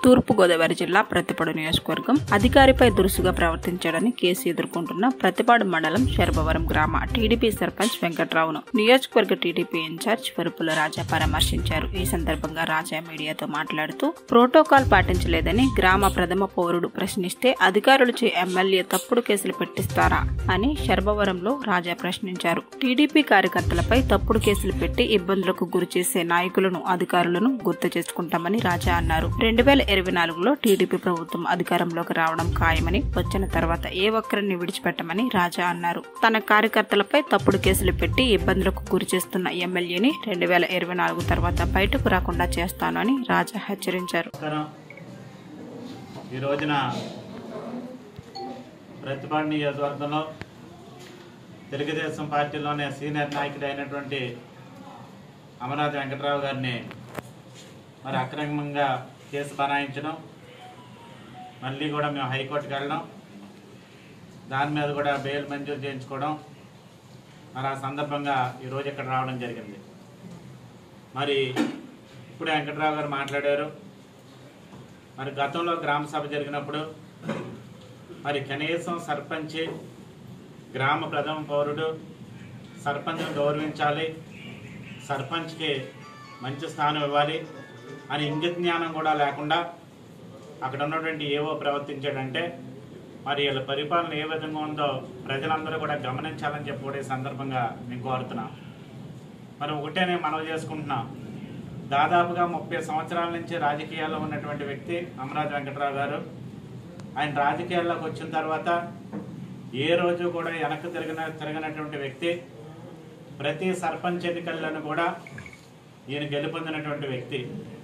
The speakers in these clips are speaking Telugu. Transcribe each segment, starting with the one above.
తూర్పుగోదావరి జిల్లా ప్రతిపాడు నియోజకవర్గం అధికారిపై దురుసుగా ప్రవర్తించాడని కేసు ఎదుర్కొంటున్న ప్రతిపాడు మండలం శర్భవరం గ్రామ టీడీపీ సర్పంచ్ వెంకట్రావును నియోజకవర్గ టీడీపీ ఇన్ఛార్జ్ వరుపుల రాజా పరామర్శించారు ఈ సందర్భంగా రాజా మీడియాతో మాట్లాడుతూ ప్రోటోకాల్ పాటించలేదని గ్రామ ప్రథమ పౌరుడు ప్రశ్నిస్తే అధికారులచే ఎమ్మెల్యే తప్పుడు కేసులు పెట్టిస్తారా అని శర్భవరంలో రాజా ప్రశ్నించారు టీడీపీ కార్యకర్తలపై తప్పుడు కేసులు పెట్టి ఇబ్బందులకు గురి చేసే నాయకులను అధికారులను గుర్తు చేసుకుంటామని రాజా అన్నారు రెండు వేల ఇరవై నాలుగులో టీడీపీ ప్రభుత్వం అధికారంలోకి రావడం ఖాయమని వచ్చిన తర్వాత ఏ ఒక్కరిని విడిచిపెట్టమని రాజా అన్నారు తన కార్యకర్తలపై తప్పుడు కేసులు పెట్టి ఇబ్బందులకు గురి చేస్తున్న ఎమ్మెల్యేని రెండు వేల ఇరవై నాలుగు తర్వాత బయటకు రాకుండా చేస్తాను అని రాజా హెచ్చరించారు నమస్కారం ఈ రోజున ప్రతిపాడు నియోజకవర్గంలో తెలుగుదేశం పార్టీలోనే సీనియర్ నాయకుడు అయినటువంటి అమరనాథ్ వెంకటరావు గారిని మరి అక్రమంగా కేసు బనాయించడం మళ్ళీ కూడా మేము హైకోర్టుకి వెళ్ళడం దాని మీద కూడా బెయిల్ మంజూరు చేయించుకోవడం మరి ఆ సందర్భంగా ఈరోజు ఇక్కడ రావడం జరిగింది మరి ఇప్పుడే వెంకటరావు గారు మాట్లాడారు మరి గతంలో గ్రామ సభ జరిగినప్పుడు మరి కనీసం సర్పంచ్ గ్రామ ప్రథమ పౌరుడు సర్పంచ్ను గౌరవించాలి సర్పంచ్కి మంచి స్థానం ఇవ్వాలి అని ఇంగిత జ్ఞానం కూడా లేకుండా అక్కడ ఉన్నటువంటి ఏవో ప్రవర్తించాడంటే మరి వీళ్ళ పరిపాలన ఏ విధంగా ఉందో ప్రజలందరూ కూడా గమనించాలని చెప్పి కూడా ఈ సందర్భంగా నేను కోరుతున్నాం మరి ఒకటే నేను మనవి చేసుకుంటున్నాం దాదాపుగా ముప్పై సంవత్సరాల నుంచి రాజకీయాల్లో ఉన్నటువంటి వ్యక్తి అమరాజు వెంకటరావు గారు ఆయన రాజకీయాల్లోకి వచ్చిన తర్వాత ఏ రోజు కూడా వెనక్కి తిరిగిన తిరగనటువంటి వ్యక్తి ప్రతి సర్పంచ్ ఎన్నికల్లోనూ కూడా ఈయన గెలుపొందినటువంటి వ్యక్తి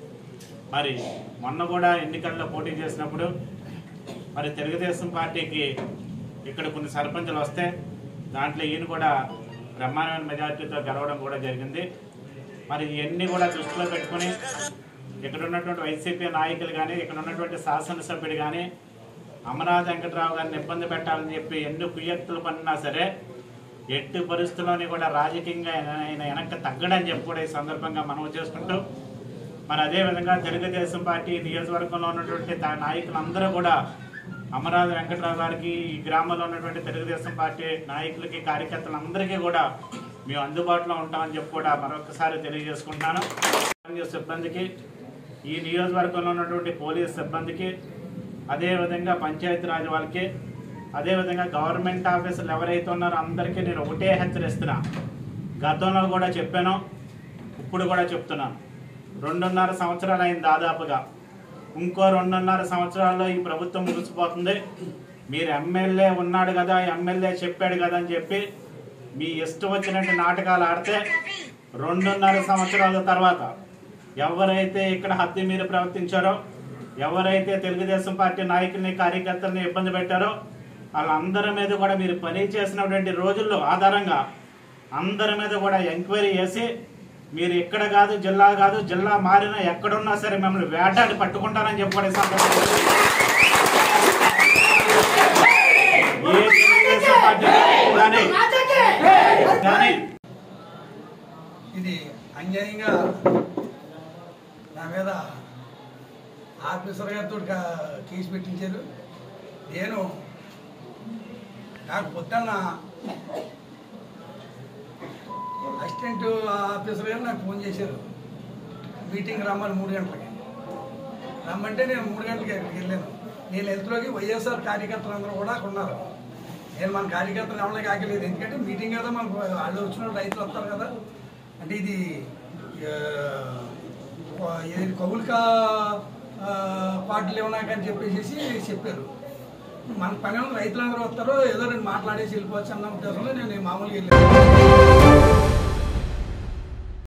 మరి మొన్న కూడా ఎన్నికల్లో పోటీ చేసినప్పుడు మరి తెలుగుదేశం పార్టీకి ఇక్కడ కొన్ని సర్పంచులు వస్తే దాంట్లో ఈయన కూడా బ్రహ్మాండమైన మెజార్టీతో గెలవడం కూడా జరిగింది మరి ఇవన్నీ కూడా దృష్టిలో పెట్టుకుని ఇక్కడ ఉన్నటువంటి వైసీపీ నాయకులు కానీ ఇక్కడ ఉన్నటువంటి శాసనసభ్యుడు కానీ అమరనాథ్ వెంకటరావు గారిని ఇబ్బంది పెట్టాలని చెప్పి ఎన్ని కుయ్యక్తులు పడినా సరే ఎట్టి పరిస్థితుల్లోని కూడా రాజకీయంగా ఆయన ఆయన వెనక్కి తగ్గడని చెప్పి కూడా ఈ సందర్భంగా మనం చేసుకుంటూ మరి అదేవిధంగా తెలుగుదేశం పార్టీ నియోజకవర్గంలో ఉన్నటువంటి తా- నాయకులందరూ కూడా అమరావతి వెంకటరావు గారికి ఈ గ్రామంలో ఉన్నటువంటి తెలుగుదేశం పార్టీ నాయకులకి కార్యకర్తలందరికీ కూడా మేము అందుబాటులో ఉంటామని చెప్పి కూడా మరొకసారి తెలియజేసుకుంటున్నాను రెవెన్యూ సిబ్బందికి ఈ నియోజకవర్గంలో ఉన్నటువంటి పోలీస్ సిబ్బందికి అదేవిధంగా పంచాయతీరాజ్ వాళ్ళకి అదేవిధంగా గవర్నమెంట్ ఆఫీసులు ఎవరైతే ఉన్నారో అందరికీ నేను ఒకటే హెచ్చరిస్తున్నా గతంలో కూడా చెప్పాను ఇప్పుడు కూడా చెప్తున్నాను రెండున్నర సంవత్సరాలు అయింది దాదాపుగా ఇంకో రెండున్నర సంవత్సరాల్లో ఈ ప్రభుత్వం ముగిసిపోతుంది మీరు ఎమ్మెల్యే ఉన్నాడు కదా ఎమ్మెల్యే చెప్పాడు కదా అని చెప్పి మీ ఇష్టం వచ్చినట్టు నాటకాలు ఆడితే రెండున్నర సంవత్సరాల తర్వాత ఎవరైతే ఇక్కడ హద్దు మీరు ప్రవర్తించారో ఎవరైతే తెలుగుదేశం పార్టీ నాయకుల్ని కార్యకర్తల్ని ఇబ్బంది పెట్టారో వాళ్ళందరి మీద కూడా మీరు పని చేసినటువంటి రోజుల్లో ఆధారంగా అందరి మీద కూడా ఎంక్వైరీ చేసి మీరు ఇక్కడ కాదు జిల్లా కాదు జిల్లా మారినా ఎక్కడున్నా సరే మిమ్మల్ని వేటాడి పట్టుకుంటారని చెప్పి కూడా ఈ సందర్భంగా ఏ తెలుగుదేశం పార్టీ కానీ కానీ ఇది అన్యాయంగా నా మీద ఆఫీసర్ గారితో కా- కేసు పెట్టించారు నేను నాకు పొద్దున్న అసిస్టెంట్ ఆఫీసర్ గారు నాకు ఫోన్ చేశారు మీటింగ్ రమ్మని మూడు గంటలకి రమ్మంటే నేను మూడు గంటలకి అక్కడికి వెళ్ళాను నేను వెళ్తులోకి వైఎస్ఆర్ కార్యకర్తలు అందరూ కూడా అక్కడ ఉన్నారు నేను మన కార్యకర్తలు ఎవరికి ఆగలేదు ఎందుకంటే మీటింగ్ కదా మనకు వాళ్ళు వచ్చిన రైతులు వస్తారు కదా అంటే ఇది ఆ, ఇది కౌలిక పాటలు ఏమన్నాకని చెప్పేసి చెప్పారు మన పని ఏమో రైతులందరూ వస్తారు ఏదో రెండు మాట్లాడేసి వెళ్ళిపోవచ్చు అన్న ఉద్దేశంలో నేను మామూలుగా వెళ్ళాను